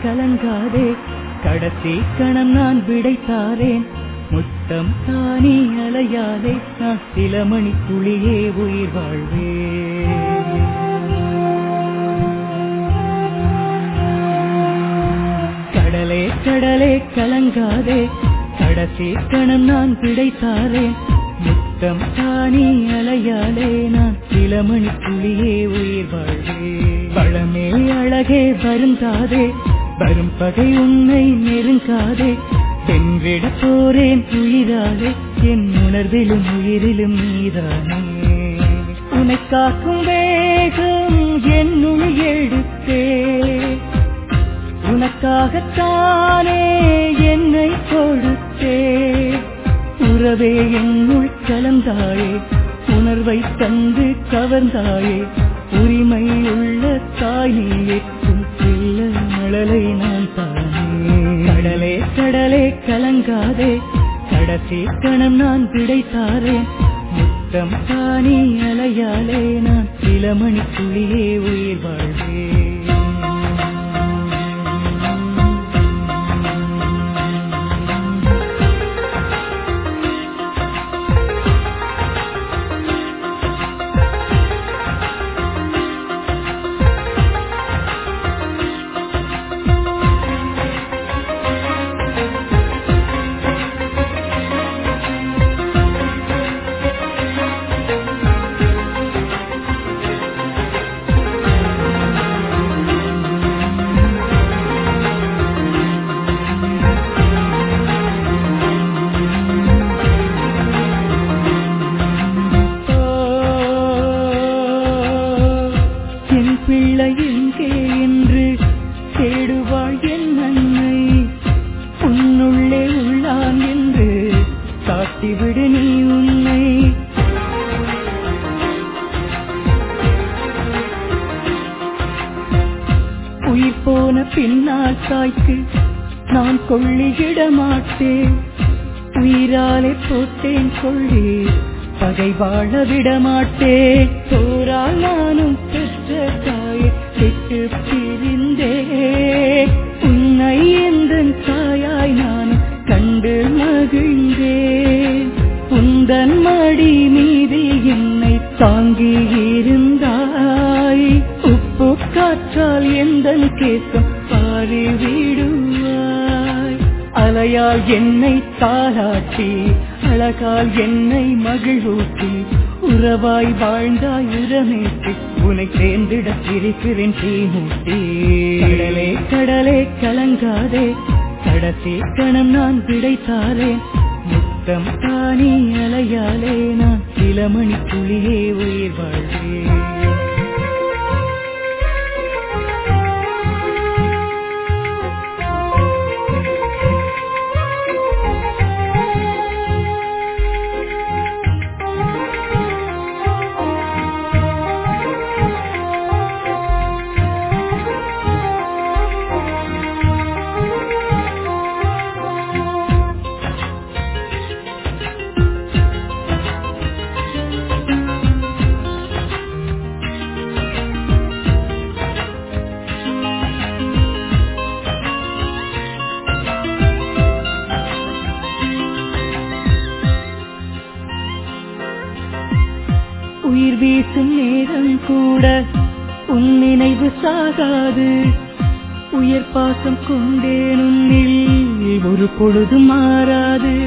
கலங்காதே கடைசி கணம் நான் விடைத்தாரேன் முத்தம் தானே அலையாதே நான் சில மணி துளியே உயிர் வாழ்வே கடலே கடலே கலங்காதே கடைசி கணம் நான் விடைத்தாரேன் முத்தம் தானே அலையாலே நான் சில மணி துளியே உயிர் வாழ்வே பழமே அழகே வருந்தாதே வரும் பகை உன்னை நெருங்காதே வென்றிட போறேன் உயிராலே என் உணர்விலும் உயிரிலும் நீதானே உனை காக்கும் வேகம் என்னுள் எடுத்தே உனக்காகத்தானே என்னை கொடுத்தே உறவே என்னுள் கலந்தாயே உணர்வை தந்து கவர்ந்தாயே உரிமை உள்ள தாய் நீ எட்டும் செல்ல மழலை நான் தானே கடலே கடலே கலங்காதே கடைசி கணம் நான் விடைத்தாரேன் முத்தம் தானே அலையாலே நான் சில மணி துளியே உயிர் வாழ்வேன் என் பிள்ளை எங்கே என்று தேடுவாள் என் அன்னை உன்னுள்ளே உள்ளான் என்று காட்டிவிடு நீ உன்னை உயிர் போன பின்னால் தாய்க்கு நான் கொள்ளியிட மாட்டேன் உயிராலே போட்டேன் கொள்ளி பகை வாழ விட மாட்டேன் போரால் நானும் பெற்ற தாயை விட்டு பிரிந்தே உன்னை எந்த தாயாய் நானும் கண்டு மகிழ்ந்தேன் உந்தன் மடி மீது என்னை தாங்கி இருந்தாய் உப்பு காற்றால் எந்த கேசம் பாரி விடுவாய் அலையால் என்னை தாளாட்டி அழகால் என்னை மகிழ்வூட்டி உறவாய் வாழ்ந்தாய் உரமேற்றி உனை சேர்ந்திட சிரிக்கிறேன் தீமூட்டி கடலே கடலே கலங்காதே கடைசி கணம் நான் விடைத்தாரேன் முத்தம் தானே அலையாலே நான் சில மணி துளியே உயிர் வாழ்வேன் உயிர் வீசும் நேரம் கூட உன் நினைவு சாகாது உயர் பாசம் கொண்டேன் உன்னில் ஒரு பொழுது மாறாது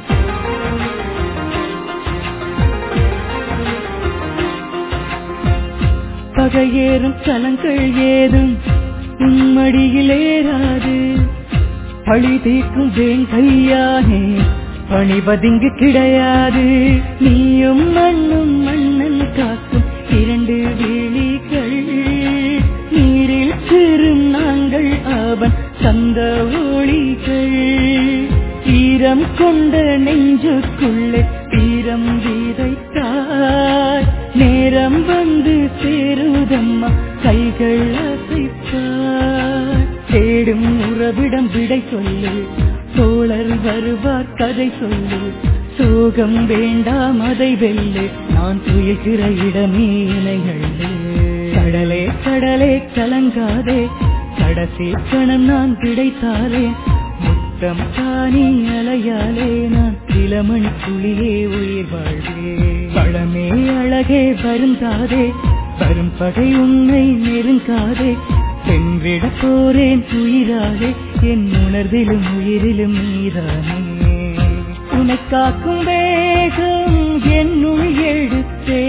பகையேறும் கலங்கள் ஏதும் உன்மடியில் ஏறாது பழி தீர்க்கும் வேங்கையானே பணிபதிங்கு கிடையாது நீயும் மண்ணும் மன்னன் காக்கும் இரண்டு விழிகள் நீரில் சிறும் நாங்கள் அவன் தந்த ஒளிகள் ஈரம் கொண்ட நெஞ்சுக்குள்ளே தீரம் விதைத்தாய் நேரம் வந்து சேருதம்மா கைகள் அசைத்தாய் தேடும் உறவிடம் விடை சொல்லு தோழர் வருவார் கதை சொல்லு சோகம் வேண்டாம் அதை வெல்லு நான் துயில்கிற இடமே இணைகள் கடலே கடலே கலங்காதே கடைசி கணம் நான் கிடைத்தாலே முத்தம் தானி அலையாலே நான் சிலமணி துளியே உயிர் வாழ்வே பழமே அழகே வருந்தாதே வரும் பகை உன்னை நெருங்காதே சென்றிட போறேன் உயிராலே என் உணர்விலும் உயிரிலும் நீதானே உனை காக்கும் வேகம் என்னுள் எடுத்தே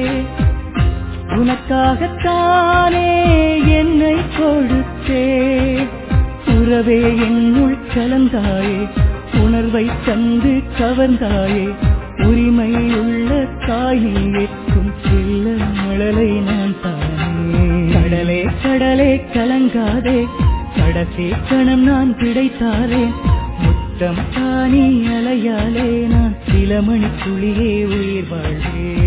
உனக்காகத்தானே என்னை கொடுத்தே உறவே என்னுள் கலந்தாயே உணர்வை தந்து கவர்ந்தாயே உரிமை உள்ள தாயை எட்டும் செல்ல மழலை நான் தானே கடலே கடலே கலங்காதே கடைசி கணம் நான் கிடைத்தாரே முத்தம் தானி அலையாலே நான் சில மணி துளியே உயிர் வாழ்வே